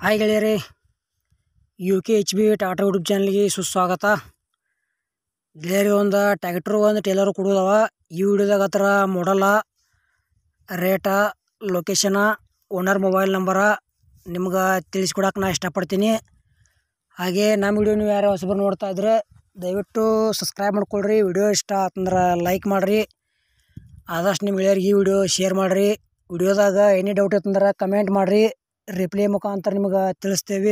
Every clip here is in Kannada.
ಹಾಯ್ ಗೆಳೆಯರೇ U K H B Tata YouTube ಚಾನಲ್ಗೆ ಸುಸ್ವಾಗತ ಗೆಳೆಯರಿ ಒಂದು ಟ್ಯಾಕ್ಟ್ರು ಒಂದು ಟೇಲರು ಕೊಡೋದವ ಈ ವಿಡಿಯೋದಾಗ ಹತ್ರ ಮಾಡಲ rate location owner mobile number ನಿಮ್ಗೆ ತಿಳಿಸ್ಕೊಡಕ್ಕೆ ನಾ ಇಷ್ಟಪಡ್ತೀನಿ ಹಾಗೆ ನಮ್ಮ ವಿಡಿಯೋ ನೀವು ಯಾರು ಹೊಸಬರು ನೋಡ್ತಾ ಇದ್ರೆ ದಯವಿಟ್ಟು ಸಬ್ಸ್ಕ್ರೈಬ್ ಮಾಡ್ಕೊಳ್ರಿ ವಿಡಿಯೋ ಇಷ್ಟ ಆತಂದ್ರೆ ಲೈಕ್ ಮಾಡಿರಿ ಆದಷ್ಟು ನಿಮ್ಮ ಗೆಳೆಯರಿಗೆ ಈ ವಿಡಿಯೋ ಶೇರ್ ಮಾಡಿರಿ ವಿಡಿಯೋದಾಗ ಎನಿ ಡೌಟ್ ಇತ್ತಂದ್ರೆ ಕಮೆಂಟ್ ಮಾಡಿರಿ ರಿಪ್ಲೈ ಮುಖಾಂತರ ನಿಮ್ಗೆ ತಿಳಿಸ್ತೇವೆ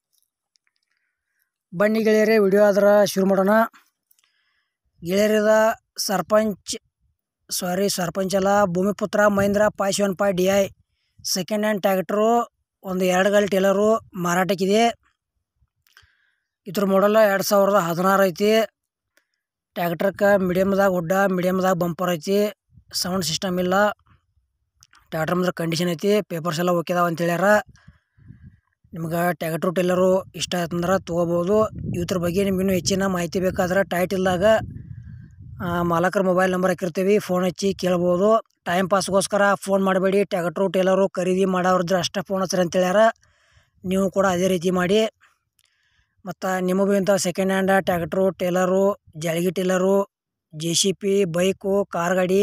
ಬನ್ನಿ ಗೆಳೆಯರೇ ವಿಡಿಯೋ ಆದ್ರೆ ಶುರು ಮಾಡೋಣ ಗೆಳೆಯರದ ಸರ್ಪಂಚ್ ಸಾರಿ ಸರ್ಪಂಚ್ ಅಲ್ಲ Bhumiputra Mahindra five seven five D I second hand tractor ಒಂದು ಎರಡು ಗಾಲಿ ಟೇಲರು ಮಾರಾಟಕ್ಕಿದೆ ಇದ್ರ ಮಾಡಲ್ಲ ಎರಡು ಸಾವಿರದ ಹದಿನಾರು ಐತಿ ಟ್ಯಾಕ್ಟ್ರಕ್ಕೆ ಮೀಡಿಯಮ್ದಾಗ ಹುಡ್ಡ ಮೀಡಿಯಮ್ದಾಗ ಬಂಪರ್ ಐತಿ ಸೌಂಡ್ ಸಿಸ್ಟಮ್ ಇಲ್ಲ ಟ್ಯಾಕ್ಟ್ರ್ ಮುಂದೆ ಕಂಡೀಷನ್ ಐತಿ ಪೇಪರ್ಸ್ ಎಲ್ಲ ಓಕೆ ಅದಾವ ಅಂತ ಹೇಳ್ಯಾರ ನಿಮ್ಗೆ ಟ್ಯಾಕ್ಟ್ರು ಟೇಲರು ಇಷ್ಟ ಆಯ್ತಂದ್ರೆ ತೊಗೋಬೋದು ಇವ್ರ ಬಗ್ಗೆ ನಿಮ್ಗೆ ಇನ್ನೂ ಹೆಚ್ಚಿನ ಮಾಹಿತಿ ಬೇಕಾದ್ರೆ ಟೈಟಿಲ್ದಾಗ ಮಾಲಕರ ಮೊಬೈಲ್ ನಂಬರ್ ಹಾಕಿರ್ತೀವಿ ಫೋನ್ ಹಚ್ಚಿ ಕೇಳ್ಬೋದು ಟೈಮ್ ಪಾಸ್ಗೋಸ್ಕರ ಫೋನ್ ಮಾಡಬೇಡಿ ಟ್ಯಾಕ್ಟ್ರು ಟೇಲರು ಖರೀದಿ ಮಾಡೋರಿದ್ರೆ ಅಷ್ಟೇ ಫೋನ್ ಹಚ್ಚಿರಿ ಅಂತ ಹೇಳ್ಯಾರ ನೀವು ಕೂಡ ಅದೇ ರೀತಿ ಮಾಡಿ ಮತ್ತು ನಿಮಗೂ ಇಂಥ ಸೆಕೆಂಡ್ ಹ್ಯಾಂಡ ಟ್ಯಾಕ್ಟ್ರು ಟೇಲರು ಜಳಗಿ trailer J C B bike car ಗಾಡಿ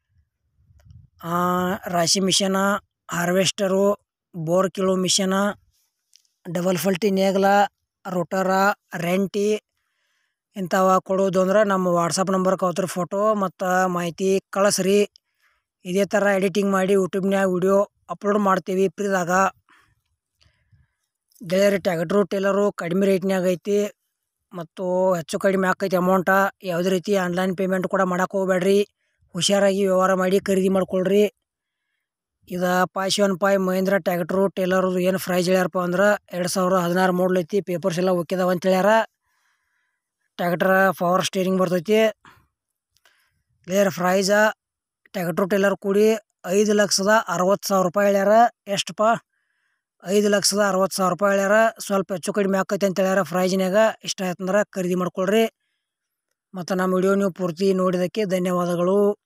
ರಾಶಿ ಮಿಷನ ಹಾರ್ವೆಸ್ಟರು ಬೋರ್ ಕೀಳೋ ಮಿಷನ ಡಬಲ್ ಫಲ್ಟಿ ನೇಗ್ಲ ರೋಟರ ರೆಂಟಿ ಇಂಥವ ಕೊಡೋದು ಅಂದ್ರೆ ನಮ್ಮ ವಾಟ್ಸಪ್ ನಂಬರ್ಗೆ ಅವತ್ರ ಫೋಟೋ ಮತ್ತು ಮಾಹಿತಿ ಕಳಿಸ್ರಿ ಇದೇ ಥರ ಎಡಿಟಿಂಗ್ ಮಾಡಿ ಯೂಟ್ಯೂಬ್ನ್ಯಾಗ ವಿಡಿಯೋ ಅಪ್ಲೋಡ್ ಮಾಡ್ತೀವಿ ಫ್ರೀದಾಗ ಗೆಳೆಯರಿ ಟ್ಯಾಕ್ಟ್ರು ಟೇಲರು ಕಡಿಮೆ ರೇಟ್ನ್ಯಾಗ ಐತಿ ಮತ್ತು ಹೆಚ್ಚು ಕಡಿಮೆ ಆಕೈತಿ ಅಮೌಂಟ ಯಾವುದೇ ರೀತಿ ಆನ್ಲೈನ್ ಪೇಮೆಂಟ್ ಕೂಡ ಮಾಡಕ್ಕೆ ಹೋಗ್ಬೇಡ್ರಿ ಹುಷಾರಾಗಿ ವ್ಯವಹಾರ ಮಾಡಿ ಖರೀದಿ ಮಾಡ್ಕೊಳ್ರಿ ಇದು five seven five Mahindra tractor trailer ಏನು ಪ್ರೈಸ್ ಹೇಳ್ಯಾರಪ್ಪ ಅಂದ್ರೆ ಎರಡು ಸಾವಿರದ ಹದಿನಾರು ಮಾಡಲ್ ಐತಿ ಪೇಪರ್ಸ್ ಎಲ್ಲ ಓಕೆ ಅದಾವ ಅಂತ ಹೇಳ್ಯಾರ ಟ್ಯಾಕ್ಟ್ರ ಪವರ್ ಸ್ಟೇರಿಂಗ್ ಬರ್ತೈತಿ ಗೆಳೆಯರ ಪ್ರೈಸ ಟ್ಯಾಕ್ಟ್ರು ಟೇಲರ್ ಕೂಡಿ ಐದು ಲಕ್ಷದ ಅರವತ್ತು ಸಾವಿರ ರೂಪಾಯಿ ಹೇಳ್ಯಾರ ಎಷ್ಟಪ್ಪ ಐದು ಲಕ್ಷದ ಅರವತ್ತು ಸಾವಿರ ರೂಪಾಯಿ ಹೇಳ್ಯಾರ ಸ್ವಲ್ಪ ಹೆಚ್ಚು ಕಡಿಮೆ ಆಕೈತಿ ಅಂತ ಹೇಳ್ಯಾರ ಪ್ರೈಜ್ನ್ಯಾಗ ಇಷ್ಟ ಆಯ್ತಂದ್ರೆ ಖರೀದಿ ಮಾಡ್ಕೊಳ್ರಿ ಮತ್ತು ನಮ್ಮ ವಿಡಿಯೋ ನೀವು ಪೂರ್ತಿ ನೋಡಿದ್ದಕ್ಕೆ ಧನ್ಯವಾದಗಳು